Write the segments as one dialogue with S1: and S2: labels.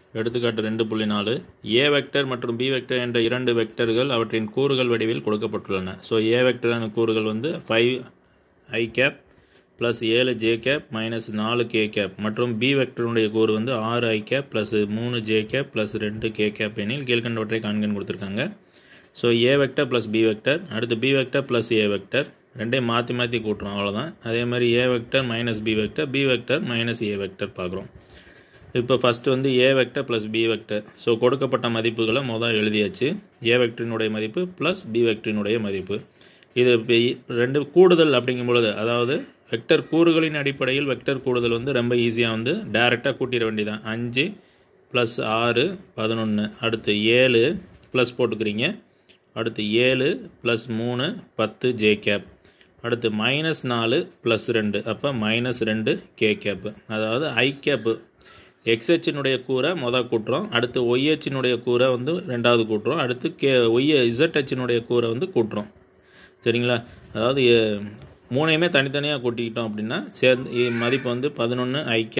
S1: எடுத்துக்காட்டு ரெண்டு புள்ளி நாலு ஏ வெக்டர் மற்றும் பி வெக்டர் என்ற இரண்டு வெக்டர்கள் அவற்றின் கூறுகள் வடிவில் கொடுக்கப்பட்டுள்ளன ஸோ ஏ வெக்டரான கூறுகள் வந்து ஃபைவ் ஐ கேப் ப்ளஸ் ஏழு ஜே கேப் மைனஸ் நாலு கே கேப் மற்றும் பி வெக்டருடைய கூறு வந்து ஆறு ஐ கேப் ப்ளஸ் மூணு ஜே கேப் ப்ளஸ் ரெண்டு கே கேப் எனில் கீழ்கண்டவற்றை காண்கன்னு கொடுத்துருக்காங்க so A vector plus B vector அடுத்து B vector plus A vector ரெண்டையும் மாற்றி மாற்றி கூட்டுறோம் அவ்வளோதான் அதே மாதிரி A vector minus B vector B vector minus A vector பார்க்குறோம் இப்போ ஃபஸ்ட்டு வந்து A vector plus B vector so கொடுக்கப்பட்ட மதிப்புகளை மொதல் எழுதியாச்சு ஏ வெக்டரினுடைய மதிப்பு ப்ளஸ் பி வெக்டரினுடைய மதிப்பு இது இப்போ ரெண்டு கூடுதல் அப்படிங்கும் பொழுது அதாவது வெக்டர் கூறுகளின் அடிப்படையில் வெக்டர் கூடுதல் வந்து ரொம்ப ஈஸியாக வந்து டைரெக்டாக கூட்டிட வேண்டியதான் அஞ்சு ப்ளஸ் ஆறு பதினொன்று அடுத்து ஏழு ப்ளஸ் போட்டுக்கிறீங்க அடுத்து ஏழு ப்ளஸ் மூணு பத்து ஜே கேப் அடுத்து மைனஸ் நாலு ப்ளஸ் ரெண்டு அப்போ மைனஸ் ரெண்டு கே கேப்பு அதாவது ஐ கேப்பு எக்ஸ்ஹெச்சினுடைய கூரை மொதல் கூட்டுறோம் அடுத்து ஒய்ஹெச்சினுடைய கூரை வந்து ரெண்டாவது கூட்டுறோம் அடுத்து கே ஒய் இசட்ஹெச்சினுடைய கூரை வந்து கூட்டுறோம் சரிங்களா அதாவது எ- மூணையுமே தனித்தனியாக கூட்டிக்கிட்டோம் அப்படின்னா சேர்ந்து இ- மதிப்பு வந்து பதினொன்று ஐக்கே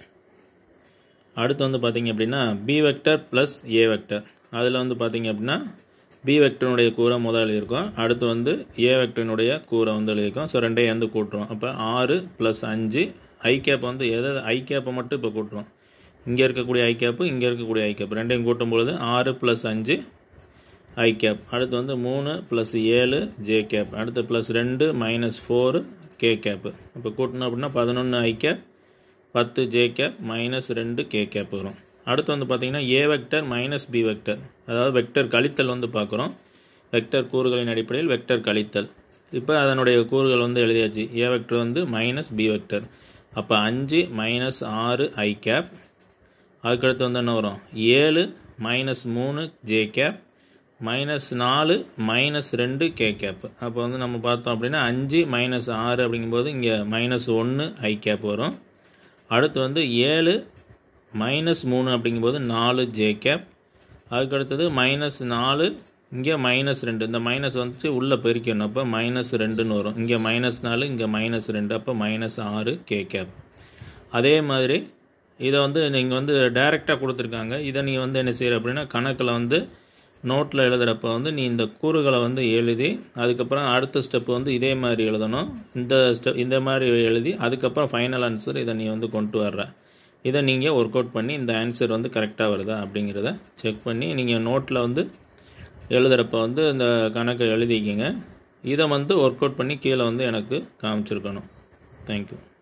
S1: அடுத்து வந்து பார்த்தீங்க அப்படின்னா B vector plus A vector அதில் வந்து பார்த்தீங்க அப்படின்னா பி வெக்டரினுடைய கூரை முதல் எழுதியிருக்கோம் அடுத்து வந்து ஏ வெக்டரினுடைய கூரை வந்து எழுதியிருக்கோம் ஸோ ரெண்டையும் வந்து கூட்டுறோம் அப்போ ஆறு ப்ளஸ் அஞ்சு ஐ கேப் வந்து எதை ஐ கேப்பை மட்டும் இப்போ கூட்டுறோம் இங்கே இருக்கக்கூடிய ஐ கேப்பு இங்கே இருக்கக்கூடிய ஐ கேப் ரெண்டையும் கூட்டும் பொழுது ஆறு ப்ளஸ் அஞ்சு ஐ கேப் அடுத்து வந்து மூணு ப்ளஸ் ஏழு ஜே கேப் அடுத்து ப்ளஸ் ரெண்டு மைனஸ் ஃபோரு கே கேப்பு இப்போ கூட்டணும் அப்படின்னா பதினொன்று ஐ கேப் பத்து ஜே கேப் மைனஸ் ரெண்டு கே கேப் வரும் அடுத்து வந்து பார்த்தீங்கன்னா A vector minus B vector அதாவது வெக்டர் கழித்தல் வந்து பார்க்குறோம் வெக்டர் கூறுகளின் அடிப்படையில் வெக்டர் கழித்தல் இப்போ அதனுடைய கூறுகள் வந்து எழுதியாச்சு ஏ வெக்டர் வந்து மைனஸ் பி வெக்டர் அப்போ அஞ்சு மைனஸ் ஆறு ஐ கேப் அதுக்கடுத்து வந்து என்ன வரும் ஏழு மைனஸ் மூணு ஜே கேப் மைனஸ் நாலு மைனஸ் ரெண்டு கே கேப் அப்போ வந்து நம்ம பார்த்தோம் அப்படின்னா அஞ்சு மைனஸ் ஆறு அப்படிங்கும்போது இங்கே மைனஸ் ஒன்று ஐ கேப் வரும் அடுத்து வந்து ஏழு மைனஸ் மூணு அப்படிங்கும்போது நாலு ஜே கேப் அதுக்கடுத்தது மைனஸ் நாலு இங்கே மைனஸ் ரெண்டு இந்த மைனஸ் வந்துட்டு உள்ளே பெருக்கணும் அப்போ மைனஸ் ரெண்டுன்னு வரும் இங்கே மைனஸ் நாலு இங்கே மைனஸ் ரெண்டு அப்போ மைனஸ் ஆறு கே கேப் அதே மாதிரி இதை வந்து நீங்கள் வந்து டைரெக்டாக கொடுத்துருக்காங்க இதை நீங்கள் வந்து என்ன செய்கிற அப்படின்னா கணக்கில் வந்து நோட்டில் எழுதுகிறப்ப வந்து நீ இந்த கூறுகளை வந்து எழுதி அதுக்கப்புறம் அடுத்த ஸ்டெப் வந்து இதே மாதிரி எழுதணும் இந்த ஸ்டெப் இந்த மாதிரி எழுதி அதுக்கப்புறம் ஃபைனல் ஆன்சர் இதை நீ வந்து கொண்டு வர்ற இதை நீங்கள் ஒர்க் அவுட் பண்ணி இந்த ஆன்சர் வந்து கரெக்டாக வருதா அப்படிங்கிறத செக் பண்ணி நீங்கள் நோட்டில் வந்து எழுதுகிறப்ப வந்து இந்த கணக்கை எழுதிக்கிங்க இதை வந்து ஒர்க் அவுட் பண்ணி கீழே வந்து எனக்கு காமிச்சிருக்கணும் தேங்க்யூ